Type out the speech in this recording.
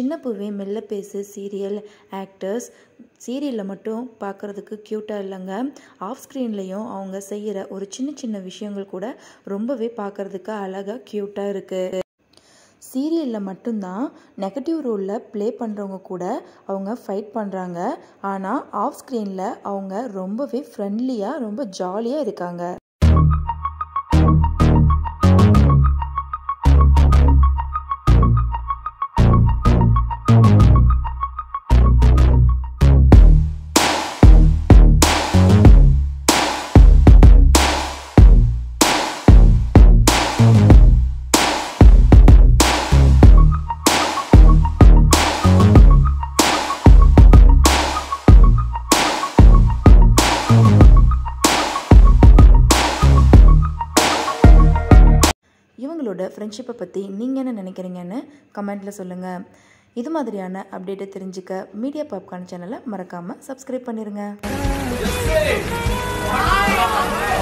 சின்ன பூவே மெல்ல பேசு சீரியல் ஆக்டர்ஸ் சீரியலில் மட்டும் பார்க்குறதுக்கு க்யூட்டாக இல்லைங்க ஆஃப் ஸ்க்ரீன்லேயும் அவங்க செய்கிற ஒரு சின்ன சின்ன விஷயங்கள் கூட ரொம்பவே பார்க்குறதுக்கு அழகாக க்யூட்டாக இருக்குது சீரியலில் மட்டும்தான் நெகட்டிவ் ரோலில் ப்ளே பண்ணுறவங்க கூட அவங்க ஃபைட் பண்ணுறாங்க ஆனால் ஆஃப் ஸ்க்ரீனில் அவங்க ரொம்பவே ஃப்ரெண்ட்லியாக ரொம்ப ஜாலியாக இருக்காங்க இவங்களோட ஃப்ரெண்ட்ஷிப்பை பற்றி நீங்கள் என்ன நினைக்கிறீங்கன்னு கமெண்ட்டில் சொல்லுங்கள் இது மாதிரியான அப்டேட்டை தெரிஞ்சுக்க மீடியா பாப்கார்ன் சேனலை மறக்காமல் சப்ஸ்கிரைப் பண்ணிடுங்க